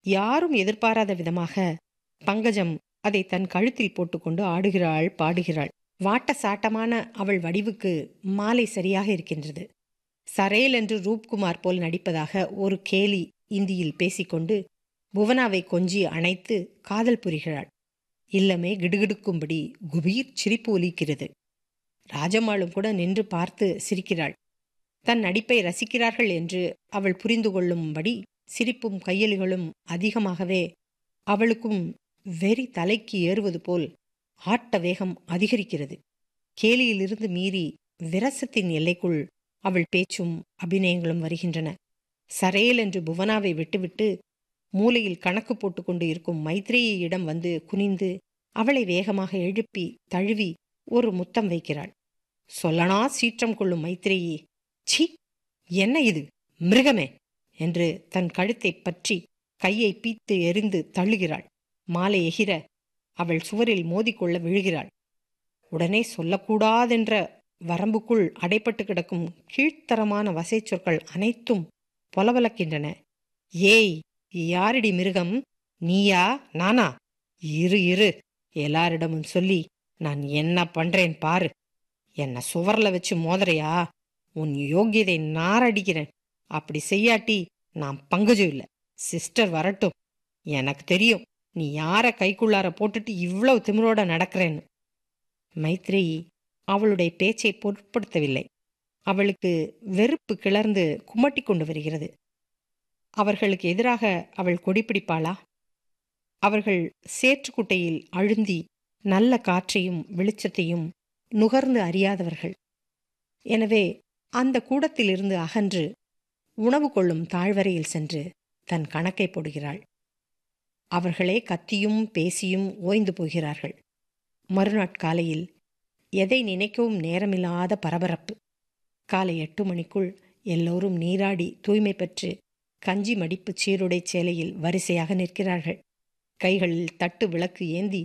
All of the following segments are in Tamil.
யாரும் எதிர்பாராத விதமாக பங்கஜம் அதை தன் கழுத்தில் போட்டுக்கொண்டு ஆடுகிறாள் பாடுகிறாள் வாட்ட சாட்டமான அவள் வடிவுக்கு மாலை சரியாக இருக்கின்றது சரேல் என்று ரூப்குமார் போல் நடிப்பதாக ஒரு கேலி இந்தியில் பேசிக்கொண்டு புவனாவை கொஞ்சி அணைத்து காதல் புரிகிறாள் இல்லமே கிடுகிடுக்கும்படி குபீர் சிரிப்பு ஒலிக்கிறது ராஜம்மாளும் கூட நின்று பார்த்து சிரிக்கிறாள் தன் நடிப்பை ரசிக்கிறார்கள் என்று அவள் புரிந்து கொள்ளும்படி சிரிப்பும் கையலுகளும் அதிகமாகவே அவளுக்கும் வெறி தலைக்கு ஏறுவது போல் ஆட்ட வேகம் அதிகரிக்கிறது கேலியிலிருந்து மீறி விரசத்தின் எல்லைக்குள் அவள் பேச்சும் அபிநயங்களும் வருகின்றன சரேல் என்று புவனாவை விட்டுவிட்டு மூலையில் கணக்கு போட்டுக்கொண்டு இருக்கும் மைத்ரேயிடம் வந்து குனிந்து அவளை வேகமாக எழுப்பி தழுவி ஒரு முத்தம் வைக்கிறாள் சொல்லனா சீற்றம் கொள்ளும் மைத்ரேயி சி என்ன இது மிருகமே என்று தன் கழுத்தைப் பற்றி கையை பீத்து எரிந்து தள்ளுகிறாள் மாலை எகிர அவள் சுவரில் மோதிக்கொள்ள விழுகிறாள் உடனே சொல்லக்கூடாதென்ற வரம்புக்குள் அடைப்பட்டு கிடக்கும் கீழ்த்தரமான வசை சொற்கள் அனைத்தும் பொலவலக்கின்றன ஏய் யாரடி மிருகம் நீயா நானா இரு இரு எல்லாரிடமும் சொல்லி நான் என்ன பண்றேன் பாரு என்ன சுவர்ல வச்சு மோதறையா உன் யோகியதை நாரடிக்கிறேன் அப்படி செய்யாட்டி நான் பங்கஜம் இல்ல சிஸ்டர் வரட்டும் எனக்கு தெரியும் நீ யார கைக்குள்ளார போட்டுட்டு இவ்வளவு திமிரோட நடக்கிறேன்னு மைத்ரேயி அவளுடைய பேச்சை பொருட்படுத்தவில்லை அவளுக்கு வெறுப்பு கிளர்ந்து குமட்டி கொண்டு வருகிறது அவர்களுக்கு எதிராக அவள் கொடிப்பிடிப்பாளா அவர்கள் சேற்றுக்குட்டையில் அழுந்தி நல்ல காற்றையும் வெளிச்சத்தையும் நுகர்ந்து அறியாதவர்கள் எனவே அந்த கூடத்திலிருந்து அகன்று உணவு கொள்ளும் தாழ்வரையில் சென்று தன் கணக்கை போடுகிறாள் அவர்களே கத்தியும் பேசியும் ஓய்ந்து போகிறார்கள் மறுநாட்காலையில் எதை நினைக்கவும் நேரமில்லாத பரபரப்பு காலை எட்டு மணிக்குள் எல்லோரும் நீராடி தூய்மை பெற்று கஞ்சி மடிப்பு சீருடை சேலையில் வரிசையாக நிற்கிறார்கள் கைகளில் தட்டு விளக்கு ஏந்தி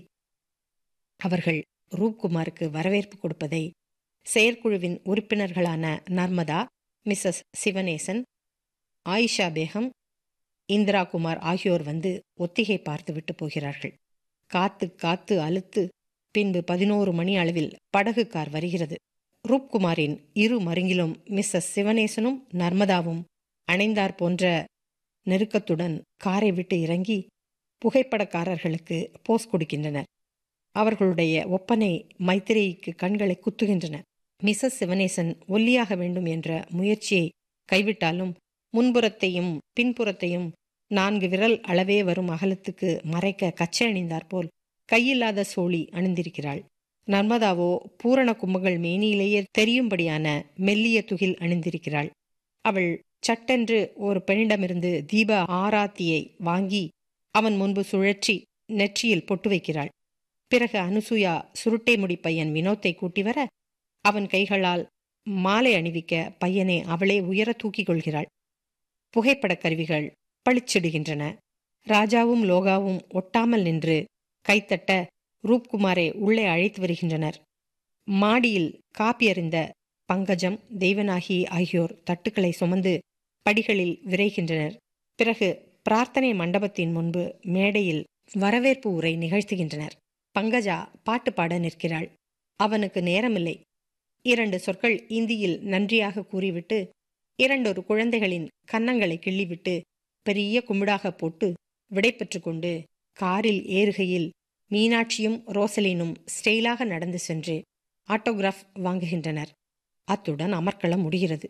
அவர்கள் ரூப்குமாருக்கு வரவேற்பு கொடுப்பதை செயற்குழுவின் உறுப்பினர்களான நர்மதா மிஸ்ஸஸ் சிவனேசன் ஆயிஷா பேகம் இந்திரா குமார் ஆகியோர் வந்து ஒத்திகை பார்த்துவிட்டு போகிறார்கள் காத்து காத்து அழுத்து பின்பு பதினோரு மணி அளவில் படகு கார் வருகிறது ரூப்குமாரின் இரு மருங்கிலும் மிஸ்ஸஸ் சிவனேசனும் நர்மதாவும் அணைந்தார் போன்ற நெருக்கத்துடன் காரை விட்டு இறங்கி புகைப்படக்காரர்களுக்கு போஸ் கொடுக்கின்றனர் அவர்களுடைய ஒப்பனை மைத்திரேயிக்கு கண்களை குத்துகின்றன மிஸ்ஸஸ் சிவனேசன் ஒல்லியாக வேண்டும் என்ற முயற்சியை கைவிட்டாலும் முன்புறத்தையும் பின்புறத்தையும் நான்கு விரல் அளவே வரும் அகலத்துக்கு மறைக்க கச்சை அணிந்தார் போல் கையில்லாத சோழி அணிந்திருக்கிறாள் நர்மதாவோ பூரண கும்பங்கள் மேனியிலேயே தெரியும்படியான மெல்லிய துகில் அணிந்திருக்கிறாள் அவள் சட்டென்று ஒரு பெண்ணிடமிருந்து தீப ஆராத்தியை வாங்கி அவன் முன்பு சுழற்றி நெற்றியில் பொட்டு வைக்கிறாள் பிறகு அனுசூயா சுருட்டை முடி பையன் வினோத்தை கூட்டி வர அவன் கைகளால் மாலை அணிவிக்க பையனை அவளே உயர தூக்கிக் கொள்கிறாள் புகைப்படக் கருவிகள் பளிச்சிடுகின்றன ராஜாவும் லோகாவும் ஒட்டாமல் நின்று கைத்தட்ட ரூப்குமாரை உள்ளே அழைத்து வருகின்றனர் மாடியில் காப்பி அறிந்த பங்கஜம் தெய்வநாகி ஆகியோர் தட்டுக்களை சுமந்து படிகளில் விரைகின்றனர் பிறகு பிரார்த்தனை மண்டபத்தின் முன்பு மேடையில் வரவேற்பு உரை நிகழ்த்துகின்றனர் பங்கஜா பாட்டு பாட நிற்கிறாள் அவனுக்கு நேரமில்லை இரண்டு சொற்கள் இந்தியில் நன்றியாக கூறிவிட்டு இரண்டொரு குழந்தைகளின் கன்னங்களை கிள்ளிவிட்டு பெரிய கும்பிடாக போட்டு விடை கொண்டு காரில் ஏறுகையில் மீனாட்சியும் ரோசலினும் ஸ்டெயிலாக நடந்து சென்று ஆட்டோகிராஃப் வாங்குகின்றனர் அத்துடன் அமர்க்களம் முடிகிறது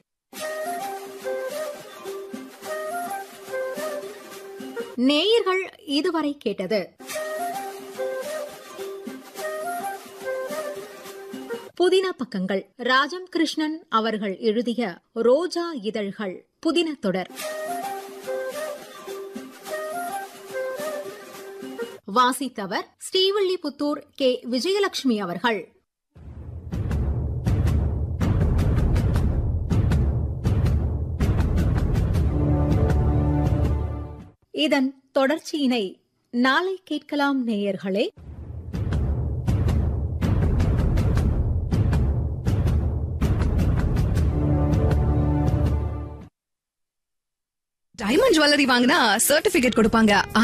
நேயர்கள் இதுவரை கேட்டது புதின பக்கங்கள் ராஜம் கிருஷ்ணன் அவர்கள் எழுதிய ரோஜா இதழ்கள் புதின தொடர் வாசித்தவர் ஸ்ரீவில்லிபுத்தூர் கே விஜயலட்சுமி அவர்கள் இதன் தொடர்ச்சியினை நாளை கேட்கலாம் நேயர்களே டைமண்ட் ஜுவல்லரி வாங்கினா சர்டிபிகேட் கொடுப்பாங்க